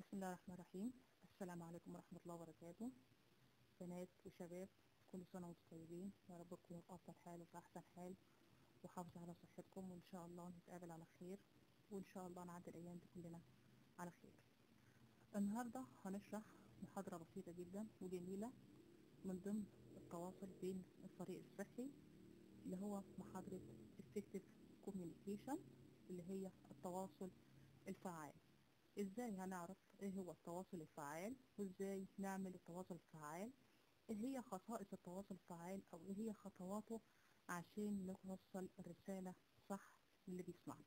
بسم الله الرحمن الرحيم السلام عليكم ورحمة الله وبركاته بنات وشباب كل سنة وانتم طيبين يا رب تكونوا في أفضل حال وفي أحسن حال وحافظوا على صحتكم وإن شاء الله نتقابل على خير وإن شاء الله نعدي الأيام دي كلنا على خير النهاردة هنشرح محاضرة بسيطة جدا وجميلة من ضمن التواصل بين الفريق الصحي اللي هو محاضرة effective communication اللي هي التواصل الفعال ازاي هنعرف ايه هو التواصل الفعال وازاي نعمل التواصل الفعال ايه هي خصائص التواصل الفعال او ايه هي خطواته عشان نوصل الرسالة صح للي بيسمعنا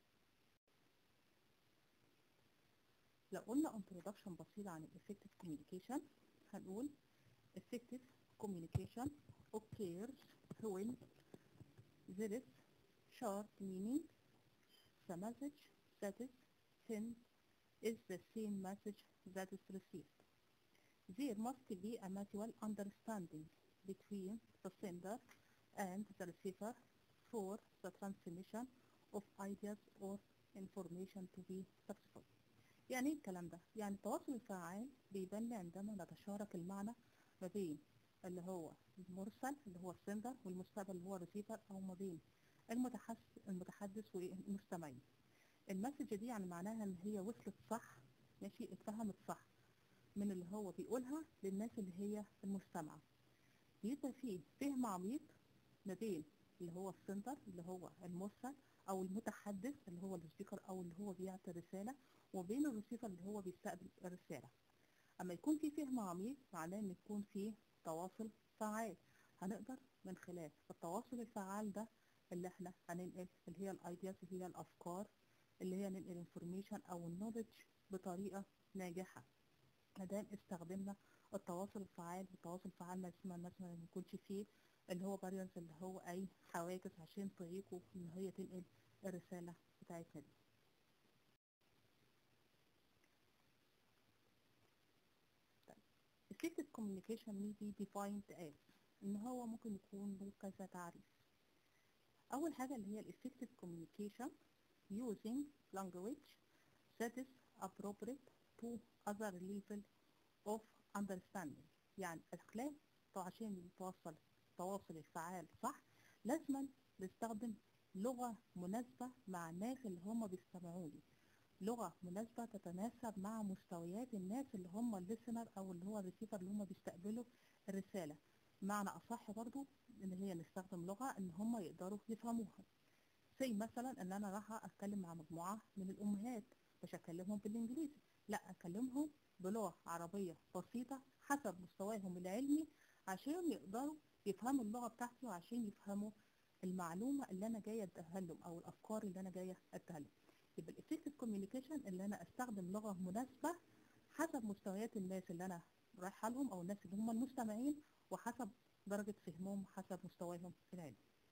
لو قلنا introduction بسيط عن ال effective communication هنقول effective communication occurs when there is sharp meaning the message that is sent is the same message that is received. There must be a mutual understanding between the sender and the receiver for the transmission of ideas or information to be successful. يعني ايه الكلام ده؟ يعني التواصل الفعال بيبان عندما نتشارك المعنى ما بين اللي هو المرسل اللي هو السندر والمستقبل اللي هو الريسيفر او ما بين المتحدث المتحدث والمستمعين. المسج دي يعني معناها ان هي وصلت صح ماشي اتفهمت صح من اللي هو بيقولها للناس اللي هي المستمعة بيبقى فيه فهم عميق ما بين اللي هو السنتر اللي هو المرسل او المتحدث اللي هو السبيكر او اللي هو بيعطي الرسالة وبين الرسيفر اللي هو بيستقبل الرسالة اما يكون في فهم عميق معناه ان يكون في تواصل فعال هنقدر من خلال التواصل الفعال ده اللي احنا هننقل اللي هي الايدياز اللي هي الافكار اللي هي ننقل انفورميشن او النولج بطريقه ناجحه مادام استخدمنا التواصل الفعال التواصل الفعال مثلا مثلا ما يكونش فيه اللي هو باريرز اللي هو اي حواجز عشان طريقه ان هي تنقل الرساله بتاعتنا دي Effective communication may be defined as ان هو ممكن يكون له كذا تعريف اول حاجه اللي هي الeffective communication using language that is appropriate to other level of understanding يعني الخلاف عشان يتواصل التواصل الفعال صح لازم نستخدم لغة مناسبة مع الناس اللي هم بيستمعوا لي لغة مناسبة تتناسب مع مستويات الناس اللي هم الليسنر او اللي هو الريسيفر اللي هم بيستقبلوا الرسالة معنى اصح برضو ان هي نستخدم لغة ان هم يقدروا يفهموها زي مثلا ان انا رايحه اتكلم مع مجموعه من الامهات مش اكلمهم بالانجليزي لا اكلمهم بلغه عربيه بسيطه حسب مستواهم العلمي عشان يقدروا يفهموا اللغه بتاعتي وعشان يفهموا المعلومه اللي انا جايه اديها لهم او الافكار اللي انا جايه اديها لهم يبقى الافكتيف كوميونيكيشن اللي انا استخدم لغه مناسبه حسب مستويات الناس اللي انا رايحه لهم او الناس اللي هم المستمعين وحسب درجه فهمهم حسب مستواهم العلمي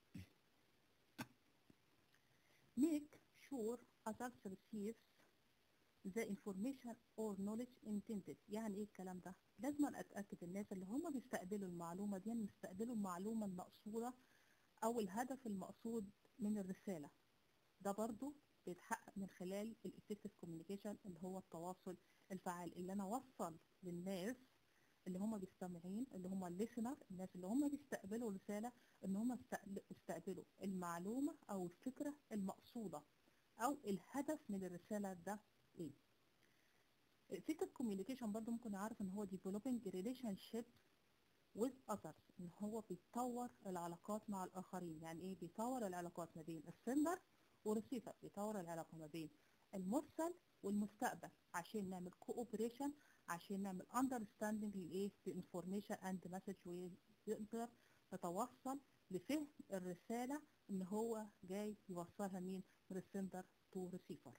make sure others receives the information or knowledge intended يعني ايه الكلام ده لازم اتاكد الناس اللي هم بيستقبلوا المعلومه دي يستقبلوا المعلومه المقصوده او الهدف المقصود من الرساله ده برضو بيتحقق من خلال الافكتيف كوميونيكيشن اللي هو التواصل الفعال اللي انا اوصل للناس اللي هم بيستمعين اللي هم الليسنر الناس اللي هم بيستقبلوا الرسالة ان هم يستقبلوا المعلومة او الفكرة المقصودة او الهدف من الرسالة ده ايه فكرة communication برضو ممكن نعرف ان هو developing relationship with others ان هو بيطور العلاقات مع الاخرين يعني ايه بيطور العلاقات ما بين السندر والريسيفر بيطور العلاقة ما بين المرسل والمستقبل عشان نعمل كوبريشن عشان نعمل understanding للايه للانفورميشن اند مسج ويقدر نتوصل لفهم الرسالة ان هو جاي يوصلها مين من السندر تو ريسيفر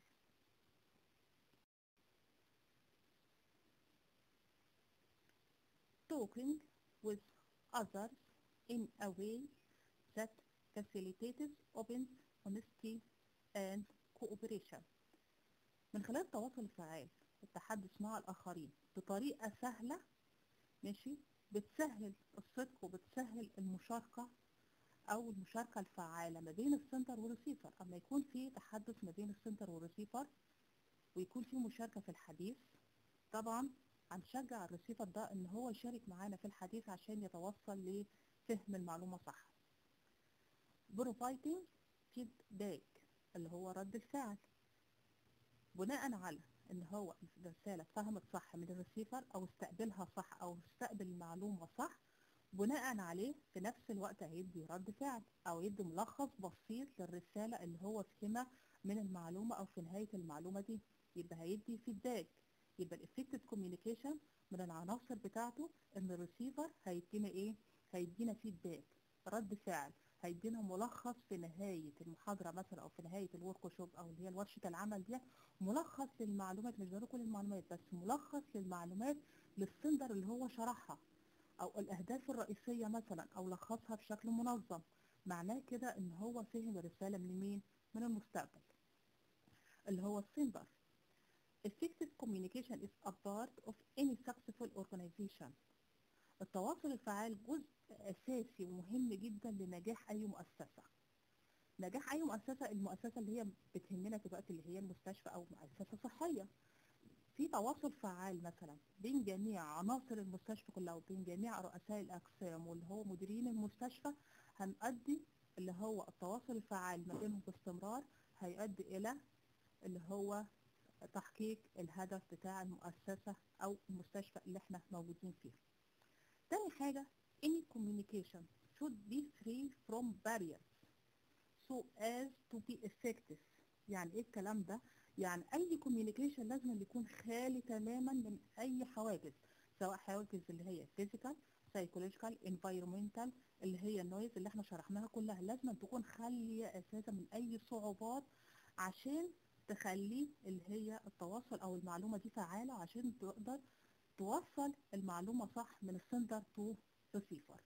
talking with others in a way that facilitates open honesty and cooperation من خلال التواصل الفعال التحدث مع الآخرين بطريقة سهلة ماشي بتسهل الصدق وبتسهل المشاركة أو المشاركة الفعالة ما بين السنتر والريسيفر أما يكون في تحدث ما بين السنتر والريسيفر ويكون في مشاركة في الحديث طبعا هنشجع الريسيفر ده ان هو يشارك معانا في الحديث عشان يتوصل لفهم المعلومة صح providing feedback اللي هو رد الفعل بناء على ان هو الرسالة اتفهمت صح من الريسيفر او استقبلها صح او استقبل المعلومة صح بناء عليه في نفس الوقت هيدي رد فعل او يدي ملخص بسيط للرسالة اللي هو فهمها من المعلومة او في نهاية المعلومة دي يبقى هيدي فيدباك يبقى الافكتيف كوميونيكيشن من العناصر بتاعته ان الريسيفر هيدينا ايه هيدينا فيدباك رد فعل هيدينا ملخص في نهاية المحاضرة مثلا أو في نهاية الورك شوب أو اللي هي ورشة العمل دي ملخص للمعلومات مش ضروري كل المعلومات بس ملخص للمعلومات للسندر اللي هو شرحها أو الأهداف الرئيسية مثلا أو لخصها بشكل منظم معناه كده إن هو فهم الرسالة من مين؟ من المستقبل اللي هو السندر Effective communication is a part of any successful organization التواصل الفعال جزء أساسي ومهم جدا لنجاح أي مؤسسة نجاح أي مؤسسة المؤسسة اللي هي بتهمنا دلوقتي اللي هي المستشفى أو مؤسسة صحية في تواصل فعال مثلا بين جميع عناصر المستشفى كلها وبين جميع رؤساء الأقسام واللي هو مديرين المستشفى هنؤدي اللي هو التواصل الفعال ما بينهم باستمرار هيؤدي إلى اللي هو تحقيق الهدف بتاع المؤسسة أو المستشفى اللي احنا موجودين فيها تاني حاجة any communication should be free from barriers so as to be effective يعني ايه الكلام ده؟ يعني اي communication لازم يكون خالي تماما من اي حواجز سواء حواجز اللي هي physical psychological environmental اللي هي النويز اللي احنا شرحناها كلها لازم تكون خالية اساسا من اي صعوبات عشان تخلي اللي هي التواصل او المعلومة دي فعالة عشان تقدر توصل المعلومة صح من السندر تو ريسيفر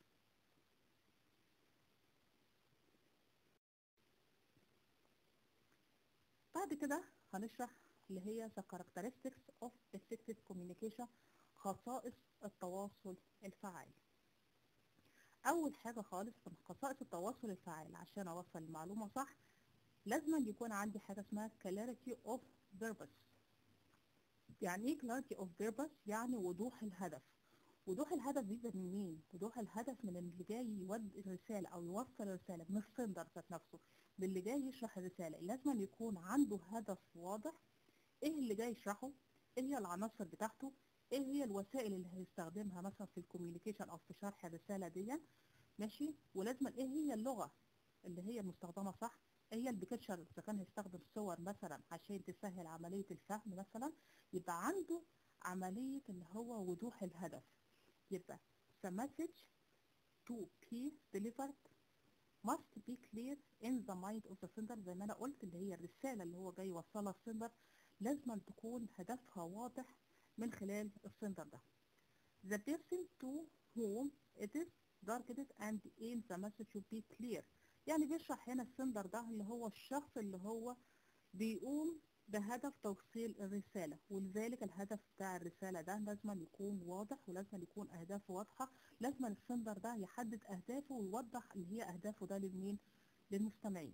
بعد كده هنشرح اللي هي the characteristics of effective communication خصائص التواصل الفعال أول حاجة خالص من خصائص التواصل الفعال عشان أوصل المعلومة صح لازم يكون عندي حاجة اسمها clarity of purpose يعني ايه clarity of purpose يعني وضوح الهدف وضوح الهدف بيبقى من مين وضوح الهدف من اللي جاي يودي الرسالة او يوصل الرسالة من السندر ذات نفسه من اللي جاي يشرح الرسالة لازم يكون عنده هدف واضح ايه اللي جاي يشرحه ايه هي العناصر بتاعته ايه هي الوسائل اللي هيستخدمها مثلا في الكوميونيكيشن او في شرح الرسالة دي ماشي ولازم ايه هي اللغة اللي هي المستخدمة صح هي البيكتشر اذا كان هيستخدم صور مثلا عشان تسهل عمليه الفهم مثلا يبقى عنده عمليه اللي هو وضوح الهدف يبقى the message to be delivered must be clear in the mind of the sender زي ما انا قلت اللي هي الرساله اللي هو جاي يوصلها السندر لازم تكون هدفها واضح من خلال السندر ده the person to whom it is targeted and aim the message should be clear يعني بيشرح هنا السندر ده اللي هو الشخص اللي هو بيقوم بهدف توصيل الرسالة ولذلك الهدف بتاع الرسالة ده لازم يكون واضح ولازم يكون أهدافه واضحة لازم السندر ده يحدد أهدافه ويوضح اللي هي أهدافه ده للمين للمستمعين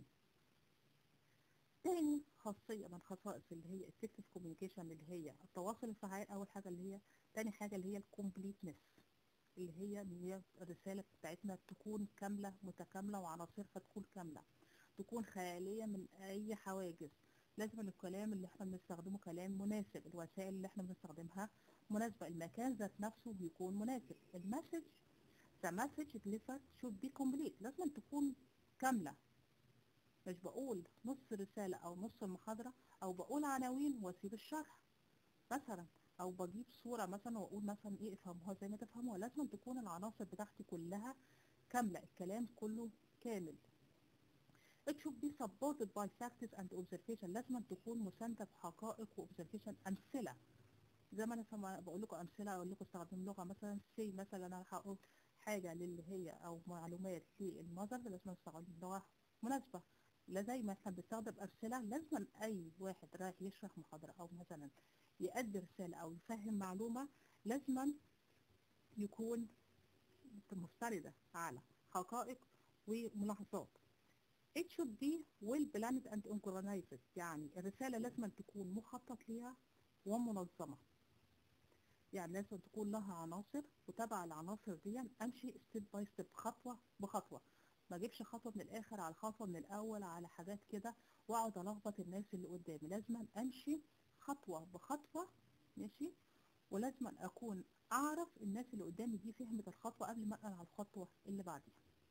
تاني خاصية من خصائص اللي هي effective communication اللي هي التواصل الفعال أول حاجة اللي هي تاني حاجة اللي هي الكومبليتنس اللي هي ان هي الرسالة بتاعتنا تكون كاملة متكاملة وعناصرها تكون كاملة تكون خالية من أي حواجز لازم الكلام اللي احنا بنستخدمه كلام مناسب الوسائل اللي احنا بنستخدمها مناسبة المكان ذات نفسه بيكون مناسب المسج the message delivered should be complete لازم تكون كاملة مش بقول نص رسالة أو نص المحاضرة أو بقول عناوين وأسيب الشرح مثلا او بجيب صورة مثلا واقول مثلا ايه افهموها زي ما تفهموها لازم تكون العناصر بتاعتي كلها كاملة الكلام كله كامل It should be supported by facts and observation لازم تكون مساندة بحقائق وobservation أمثلة زي ما انا بقول لكم أمثلة أقول لكم استخدم لغة مثلا سي مثلا أنا هقول حاجة للي هي أو معلومات للمذر لازم استخدم لغة مناسبة لا زي ما احنا بنستخدم أمثلة لازم أي واحد رايح يشرح محاضرة أو مثلا يأدي رسالة أو يفهم معلومة لازما يكون مستندة على حقائق وملاحظات. It should be well planned and organized يعني الرسالة لازم تكون مخطط ليها ومنظمة. يعني لازم تكون لها عناصر وتبع العناصر دي امشي ستيب باي ستيب خطوه بخطوه ما اجيبش خطوه من الاخر على خطوه من الاول على حاجات كده واقعد الخبط الناس اللي قدامي لازم امشي خطوه بخطوه ماشي ولازم اكون اعرف الناس اللي قدامي دي فهمت الخطوه قبل ما انقل على الخطوه اللي بعديها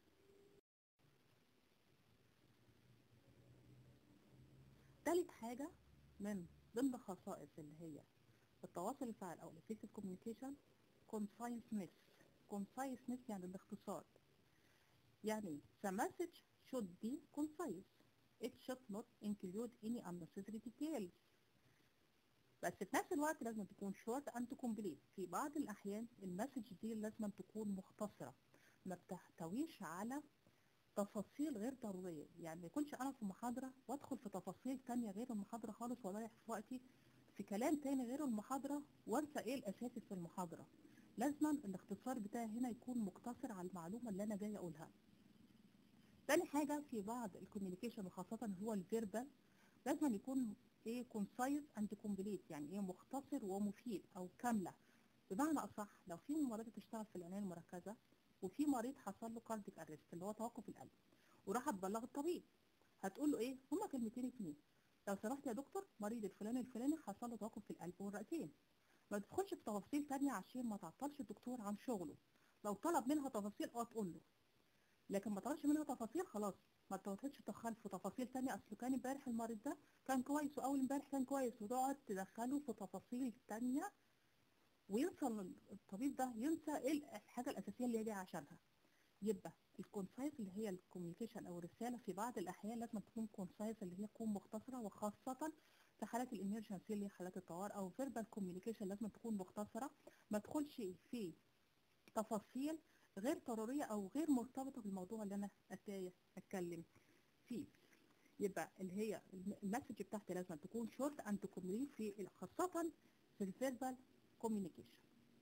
تالت حاجه من ضمن خصائص اللي هي التواصل الفعال او الافكتيف كوميونيكيشن conciseness conciseness يعني الاختصار يعني the message should be concise it should not include any unnecessary details بس في نفس الوقت لازم تكون short and complete في بعض الأحيان المسج دي لازم تكون مختصرة ما بتحتويش على تفاصيل غير ضرورية يعني ما يكونش أنا في محاضرة وأدخل في تفاصيل تانية غير المحاضرة خالص وأضيع في وقتي في كلام تاني غير المحاضرة وأنسى إيه الأساسي في المحاضرة لازما الاختصار بتاعي هنا يكون مقتصر على المعلومة اللي أنا جاية أقولها تاني حاجة في بعض الكوميونيكيشن وخاصة هو الفيربال لازم يكون ايه كونسايز اند كومبليت يعني ايه مختصر ومفيد او كاملة بمعنى اصح لو في ممرضة تشتغل في العناية المركزة وفي مريض حصل له كارديك ارست اللي هو توقف القلب وراح تبلغ الطبيب هتقول له ايه هما كلمتين اتنين لو سمحت يا دكتور مريض الفلاني الفلاني حصل له توقف في القلب والرئتين ما تدخلش في تفاصيل تانية عشان ما تعطلش الدكتور عن شغله لو طلب منها تفاصيل اه تقول له لكن ما طلبش منها تفاصيل خلاص ما تقعدش تدخل في تفاصيل تانية اصل كان امبارح المريض ده كان كويس واول امبارح كان كويس وتقعد تدخله في تفاصيل تانية وينسى الطبيب ده ينسى ايه الحاجة الأساسية اللي جاي عشانها يبقى الكونسايز اللي هي الكوميونيكيشن او الرسالة في بعض الأحيان لازم تكون كونسايز اللي هي تكون مختصرة وخاصة في حالات الامرجنسي اللي هي حالات الطوارئ او فيربال كوميونيكيشن لازم تكون مختصرة ما تدخلش في تفاصيل غير ضرورية أو غير مرتبطة بالموضوع اللي أنا أتاية أتكلم فيه يبقى اللي هي المسج بتاعتي لازم تكون شورت أند كومبليت في خاصة في الفيربال كوميونيكيشن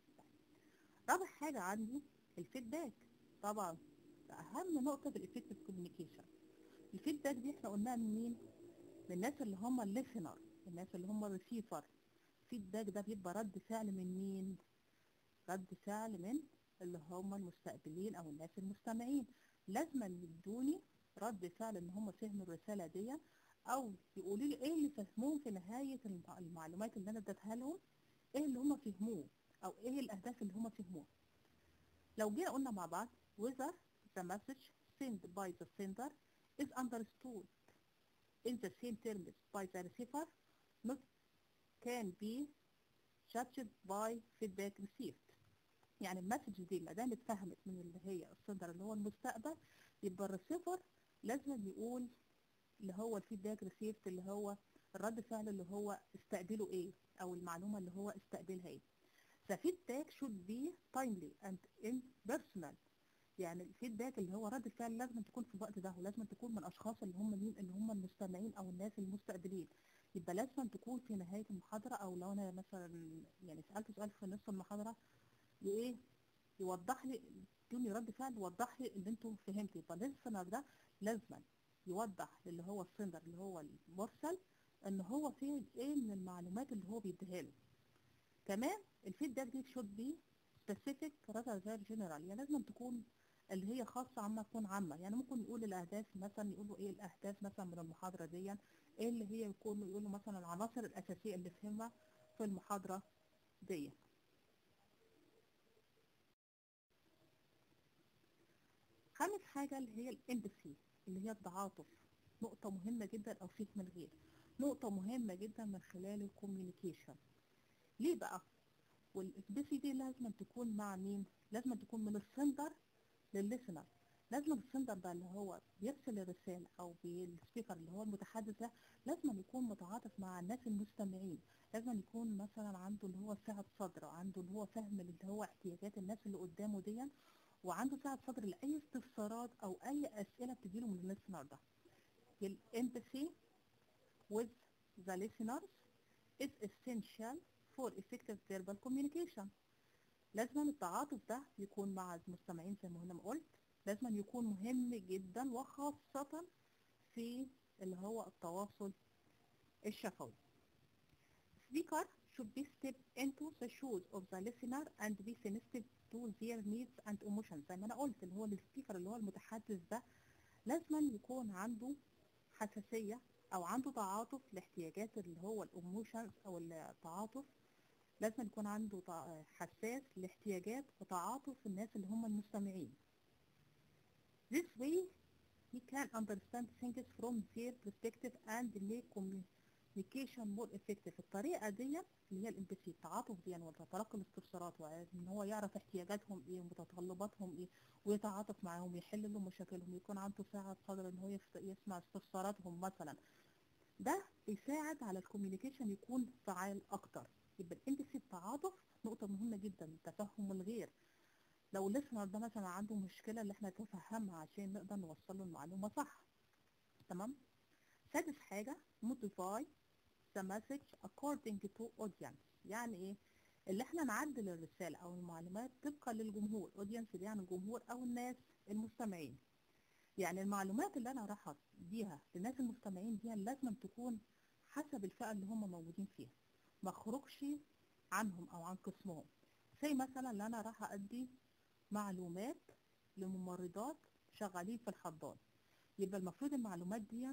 رابع حاجة عندي الفيدباك طبعا أهم نقطة في الإفكتيف كوميونيكيشن الفيدباك دي احنا قلناها من مين؟ من الناس اللي هم الليسنر الناس اللي هم الريسيفر الفيدباك ده بيبقى رد فعل من مين؟ رد فعل من اللي هم المستقبلين او الناس المستمعين لازم يدوني رد فعل ان هم فهموا الرساله دي او يقولوا لي ايه اللي فهموه في نهايه المعلومات اللي انا اديتها لهم ايه اللي هم فهموه او ايه الاهداف اللي هم فهموها لو جينا قلنا مع بعض whether the message sent by the sender is understood in the same terms by the receiver not can be judged by feedback received يعني المسج دي ما دام اتفهمت من اللي هي السندر اللي هو المستقبل يبقى الريسيفر لازم يقول اللي هو الفيدباك ريسيفت اللي هو الرد فعل اللي هو استقبله ايه او المعلومه اللي هو استقبلها ايه The feedback should be timely and impersonal يعني الفيدباك اللي هو رد الفعل لازم تكون في الوقت ده ولازم تكون من الاشخاص اللي هم مين اللي هم المستمعين او الناس المستقبلين يبقى لازم تكون في نهايه المحاضره او لو انا مثلا يعني سالت سؤال في نص المحاضره ايه يوضح لي ادوني رد فعل يوضح لي اللي انتوا فهمتوا يبقى الليسنر ده لازما يوضح للي هو السندر اللي هو المرسل ان هو فيه ايه من المعلومات اللي هو بيديها له كمان الفيدباك دي should be specific rather than general يعني لازم تكون اللي هي خاصة عما تكون عامة يعني ممكن يقول الأهداف مثلا يقولوا إيه الأهداف مثلا من المحاضرة دي إيه اللي هي يكون يقولوا مثلا العناصر الأساسية اللي فهمها في المحاضرة دي خامس حاجة اللي هي الامباثي اللي هي التعاطف نقطة مهمة جدا أو فهم الغير نقطة مهمة جدا من خلال الكوميونيكيشن ليه بقى؟ والامباثي دي لازم تكون مع مين؟ لازم تكون من السندر للليسنر لازم السندر ده اللي هو بيرسل الرسالة أو بالسبيكر اللي هو المتحدث ده لازم يكون متعاطف مع الناس المستمعين لازم يكون مثلا عنده اللي هو سعة صدر عنده اللي هو فهم اللي هو احتياجات الناس اللي قدامه دي وعنده سعة صدر لأي استفسارات أو أي أسئلة بتجيله من الليسنر ده الامباثي with the listeners is essential for effective verbal communication لازم التعاطف ده يكون مع المستمعين زي ما هنا ما قلت لازم يكون مهم جدا وخاصة في اللي هو التواصل الشفوي speaker should be step into the shoes of the listener and be sensitive to their needs and emotions زي ما انا قلت اللي هو السبيكر اللي هو المتحدث ده لازم يكون عنده حساسية او عنده تعاطف لاحتياجات اللي هو الايموشنز او التعاطف لازم يكون عنده تع- حساس لاحتياجات وتعاطف الناس اللي هم المستمعين This way we can understand things from their perspective and make communication more effective الطريقة دي اللي هي الامباثي التعاطف دي يعني وتلقي الاستفسارات وان هو يعرف احتياجاتهم ايه ومتطلباتهم ايه ويتعاطف معاهم ويحل لهم مشاكلهم يكون عنده سعة صدر ان هو يفت- يسمع استفساراتهم مثلا ده بيساعد على الكوميونيكيشن يكون فعال اكتر يبقى الامباثي التعاطف نقطة مهمة جدا تفهم الغير لو الليسنر ده مثلا عنده مشكلة اللي احنا نتفهمها عشان نقدر نوصل له المعلومة صح تمام سادس حاجة modify the message according to audience يعني ايه اللي احنا نعدل الرسالة او المعلومات طبقا للجمهور audience دي يعني الجمهور او الناس المستمعين يعني المعلومات اللي انا راح اديها للناس المستمعين دي لازم تكون حسب الفئة اللي هم موجودين فيها ما اخرجش عنهم او عن قسمهم زي مثلا اللي انا راح ادي معلومات لممرضات شغالين في الحضانة يبقى المفروض المعلومات دي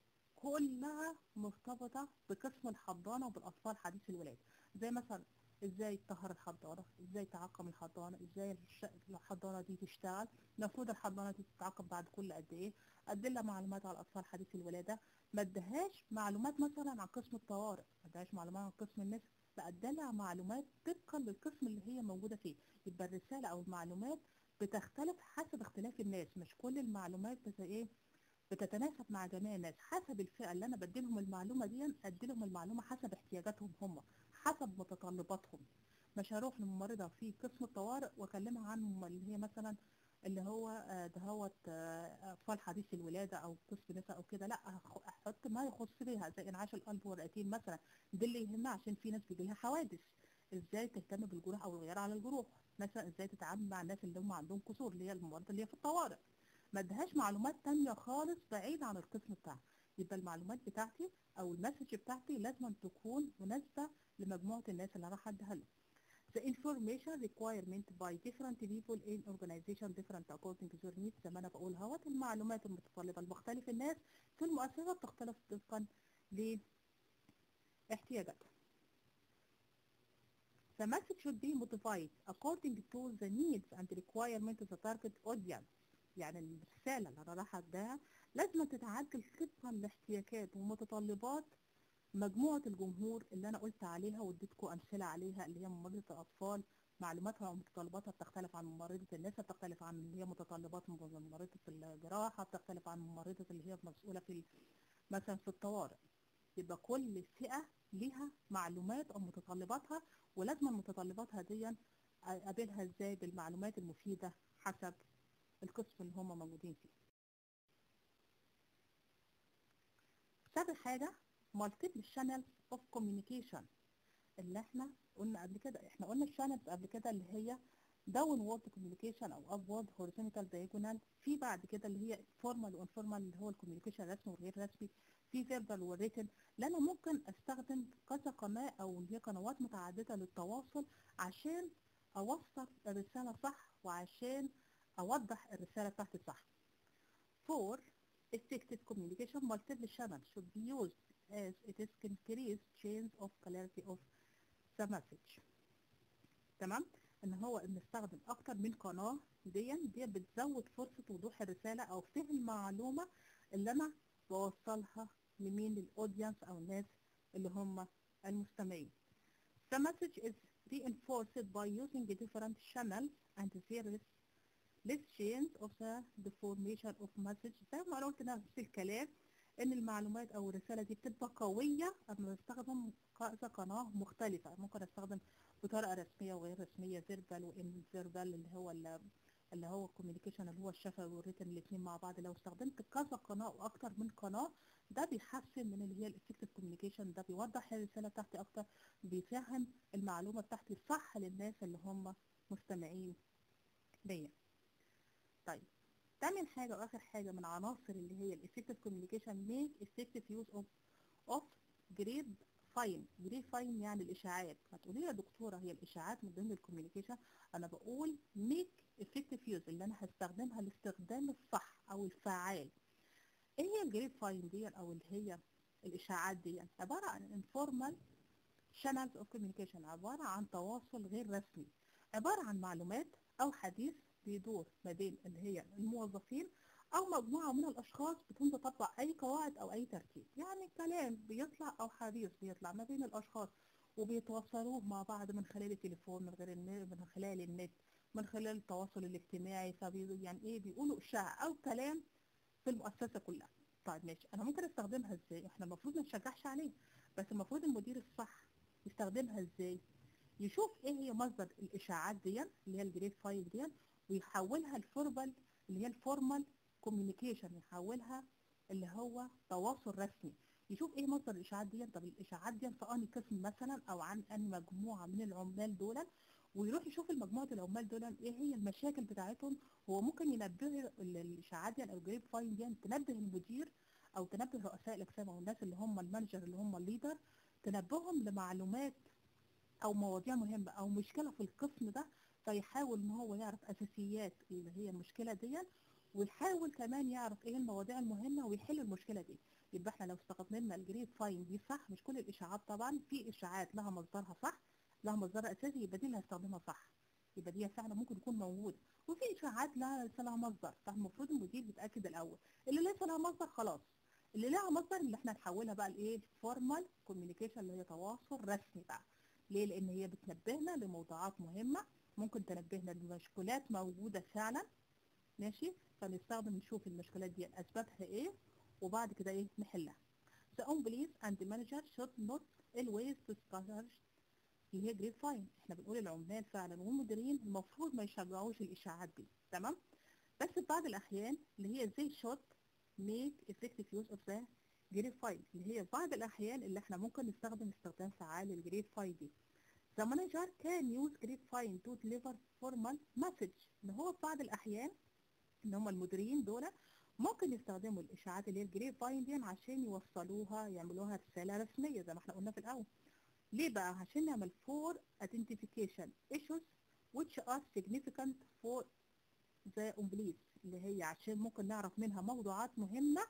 كلها مرتبطة بقسم الحضانة وبالأطفال حديث الولادة زي مثلا ازاي تطهر الحضانة ازاي تعقم الحضانة ازاي الش- الحضانة دي تشتغل المفروض الحضانة دي تتعاقب بعد كل قد ايه اديلها معلومات على الأطفال حديث الولادة ما ادهاش معلومات مثلا عن قسم الطوارئ ما ادهاش معلومات عن قسم النساء لا ادالها معلومات طبقا للقسم اللي هي موجودة فيه يبقى الرسالة أو المعلومات بتختلف حسب اختلاف الناس مش كل المعلومات بت ايه بتتناسب مع جميع الناس حسب الفئة اللي أنا بديلهم المعلومة دي أديلهم المعلومة حسب احتياجاتهم هم حسب متطلباتهم مش هروح لممرضة في قسم الطوارئ وأكلمها عن اللي هي مثلا اللي هو آه، دهوت آه، أطفال حديث الولادة أو قسم نساء أو كده لا هخ- أحط ما يخص بيها زي إنعاش القلب والرئتين مثلا ده اللي يهمها عشان في ناس بيجي لها حوادث ازاي تهتم بالجروح او الغيار على الجروح مثلا ازاي تتعامل مع الناس اللي هم عندهم كسور اللي هي الممرضة اللي هي في الطوارئ ما ادهاش معلومات تانية خالص بعيد عن القسم بتاعها يبقى المعلومات بتاعتي او المسج بتاعتي لازم تكون مناسبة لمجموعة الناس اللي انا راح اديها لهم The information requirement by different people in organization different according to their needs زي ما انا بقول اهوت المعلومات المتطلبة لمختلف الناس في المؤسسة بتختلف طبقا لاحتياجاتها. The message should be modified according to the needs and requirements of the target audience. يعني الرسالة اللي أنا راح أديها لازم تتعدل طبقا لاحتياجات ومتطلبات مجموعة الجمهور اللي أنا قلت عليها واديتكم أمثلة عليها اللي هي ممرضة الأطفال معلوماتها ومتطلباتها بتختلف عن ممرضة النساء بتختلف عن اللي هي متطلبات ممرضة الجراحة بتختلف عن ممرضة اللي هي مسؤولة في مثلا في الطوارئ يبقى كل فئة ليها معلومات أو متطلباتها ولازم متطلباتها دي أقابلها إزاي بالمعلومات المفيدة حسب القسم اللي هم موجودين فيه سابع حاجة multiple channels of communication اللي احنا قلنا قبل كده احنا قلنا الشانلز قبل كده اللي هي downward communication او upward horizontal diagonal في بعد كده اللي هي formal وinformal اللي هو الكوميونيكيشن الرسمي والغير رسمي في verbal والwritten اللي انا ممكن استخدم كذا قناة او اللي هي قنوات متعددة للتواصل عشان اوصل الرسالة صح وعشان اوضح الرسالة بتاعتي صح for effective communication multiple channels should be used as it is increase change of clarity of the message تمام ان هو نستخدم اكتر من قناة دي دي بتزود فرصة وضوح الرسالة او فهم المعلومة اللي انا بوصلها لمين للاودينس او الناس اللي هم المستمعين The message is reinforced by using different channels and various less chance of the deformation of message زي ما أنا قلت نفس الكلام ان المعلومات او الرساله دي بتبقى قويه اما بستخدم كذا قناه مختلفه ممكن استخدم بطريقه رسميه وغير رسميه فيربال وان فيربال اللي هو ال- اللي هو الكوميونيكيشن اللي هو الشفوي والريتن الاثنين مع بعض لو استخدمت كذا قناه واكتر من قناه ده بيحسن من اللي هي الافكتيف كوميونيكيشن ده بيوضح الرساله بتاعتي اكتر بيفهم المعلومه بتاعتي صح للناس اللي هم مستمعين ليا طيب تامن حاجة وآخر حاجة من عناصر اللي هي الeffective communication make effective use of of grade fine الجريفاين يعني الاشاعات هتقولي لي يا دكتوره هي الاشاعات من ضمن الكوميونيكيشن انا بقول ميك افكتيف يوز اللي انا هستخدمها الاستخدام الصح او الفعال ايه هي الجريفاين دي او اللي هي الاشاعات دي عباره عن informal channels of communication عباره عن تواصل غير رسمي عباره عن معلومات او حديث بيدور ما بين اللي هي الموظفين او مجموعه من الاشخاص بدون تطبق اي قواعد او اي ترتيب يعني كلام بيطلع او حديث بيطلع ما بين الاشخاص وبيتواصلوه مع بعض من خلال التليفون من غير النت من خلال النت من خلال التواصل الاجتماعي فبي يعني ايه بيقولوا اشاعه او كلام في المؤسسه كلها طيب ماشي انا ممكن استخدمها ازاي احنا المفروض ما نشجعش عليه بس المفروض المدير الصح يستخدمها ازاي يشوف ايه هي مصدر الاشاعات دي اللي هي الجريد فايل دي ويحولها الفورمال اللي هي الفورمال كوميونيكيشن يحولها اللي هو تواصل رسمي يشوف ايه مصدر الاشاعات دي طب الاشاعات دي في انهي قسم مثلا او عن انهي مجموعه من العمال دول ويروح يشوف المجموعه العمال دول ايه هي المشاكل بتاعتهم هو ممكن ينبه الاشاعات دي او الجريد فاين دي تنبه المدير او تنبه رؤساء الاقسام او الناس اللي هم المانجر اللي هم الليدر تنبههم لمعلومات او مواضيع مهمه او مشكله في القسم ده فيحاول ان هو يعرف اساسيات اللي هي المشكله دي ويحاول كمان يعرف ايه المواضيع المهمه ويحل المشكله دي يبقى احنا لو استخدمنا الجريد فاين دي صح مش كل الاشاعات طبعا في اشاعات لها مصدرها صح لها مصدر اساسي يبقى دي اللي هستخدمها صح يبقى دي فعلا ممكن تكون موجوده وفي اشاعات لا ليس لها مصدر فالمفروض المدير يتاكد الاول اللي ليس لها مصدر خلاص اللي لها مصدر اللي احنا نحولها بقى لايه فورمال كوميونيكيشن اللي هي تواصل رسمي بقى ليه لان هي بتنبهنا لموضوعات مهمه ممكن تنبهنا لمشكلات موجوده فعلا ماشي فنستخدم نشوف المشكلات دي اسبابها ايه وبعد كده ايه نحلها The own police and the manager should not always discourage اللي هي جريد فاين احنا بنقول العمال فعلا والمديرين المفروض ما يشجعوش الاشاعات دي تمام بس في بعض الاحيان اللي هي زي should make effective use of the grade file اللي هي بعض الاحيان اللي احنا ممكن نستخدم استخدام فعال للجريد فايل دي The manager can use grade file to deliver formal message ان هو في بعض الاحيان ان هم المديرين دول ممكن يستخدموا الاشاعات اللي هي الجريد فاين دي عشان يوصلوها يعملوها رساله رسميه زي ما احنا قلنا في الاول ليه بقى عشان نعمل for identification issues which are significant for the employees اللي هي عشان ممكن نعرف منها موضوعات مهمه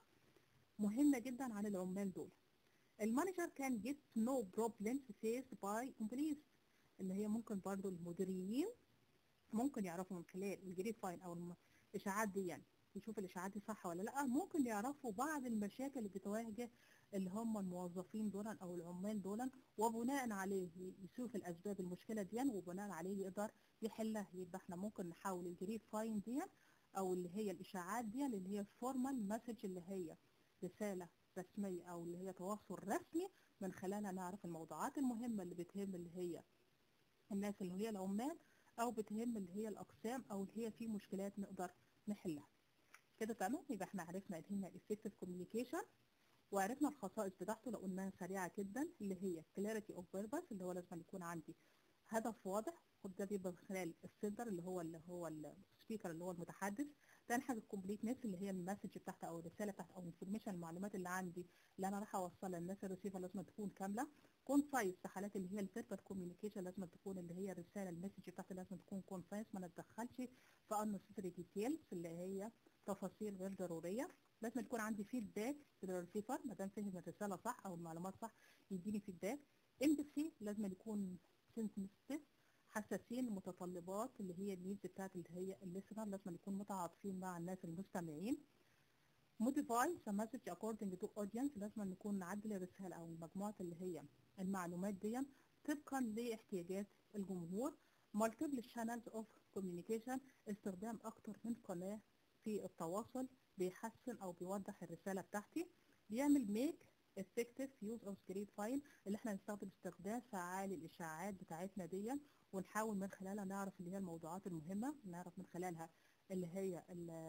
مهمه جدا عن العمال دول المانجر كان get no problems faced by employees اللي هي ممكن برضو المديرين ممكن يعرفوا من خلال الجريد فاين او الاشاعات دي يعني يشوف الاشاعات دي صح ولا لا ممكن يعرفوا بعض المشاكل اللي بتواجه اللي هم الموظفين دول او العمال دول وبناء عليه يشوف الاسباب المشكله دي وبناء عليه يقدر يحلها يبقى احنا ممكن نحول الجريد فاين دي او اللي هي الاشاعات دي اللي هي الفورمال مسج اللي هي رساله رسميه او اللي هي تواصل رسمي من خلالها نعرف الموضوعات المهمه اللي بتهم اللي هي الناس اللي هي العمال او بتهم اللي هي الاقسام او اللي هي في مشكلات نقدر نحلها كده تمام يبقى احنا عرفنا ايه هي الافكتيف كوميونيكيشن وعرفنا الخصائص بتاعته لو قلناها سريعه جدا اللي هي clarity of purpose اللي هو لازم يكون عندي هدف واضح وده بيبقى من خلال السنتر اللي هو اللي هو السبيكر اللي هو المتحدث تاني حاجه الكومبليتنس اللي هي المسج بتاعتي او الرساله بتاعتي او الانفورميشن المعلومات اللي عندي اللي انا رايحه اوصلها للناس الريسيفر لازم تكون كامله كونسايز في حالات اللي هي الفيربال كوميونيكيشن لازم تكون اللي هي الرساله المسج بتاعتي لازم تكون كونسايز ما نتدخلش في unnecessary ديتيلز اللي هي تفاصيل غير ضروريه لازم يكون عندي فيدباك للريسيفر ما دام فهم الرساله صح او المعلومات صح يديني فيدباك امباثي لازم يكون سنسيتيف حساسين للمتطلبات اللي هي النيدز بتاعت اللي هي الليسنر لازم يكون متعاطفين مع الناس المستمعين modify the message according to audience لازم نكون نعدل الرسالة أو مجموعة اللي هي المعلومات دي طبقا لاحتياجات الجمهور multiple channels of communication استخدام أكتر من قناة في التواصل بيحسن أو بيوضح الرسالة بتاعتي بيعمل make effective use of script file اللي احنا نستخدم استخدام فعال الإشاعات بتاعتنا دي ونحاول من خلالها نعرف اللي هي الموضوعات المهمة نعرف من خلالها اللي هي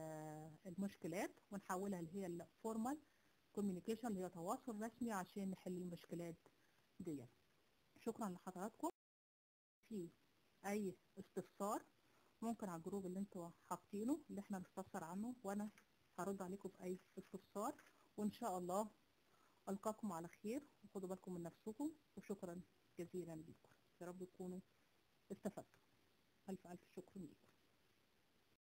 المشكلات ونحولها اللي هي الفورمال كوميونيكيشن اللي هي تواصل رسمي عشان نحل المشكلات دي شكرا لحضراتكم في اي استفسار ممكن على الجروب اللي انتوا حاطينه اللي احنا نستفسر عنه وانا هرد عليكم في اي استفسار وان شاء الله ألقاكم على خير وخدوا بالكم من نفسكم وشكرا جزيلا لكم يا رب تكونوا استفدتوا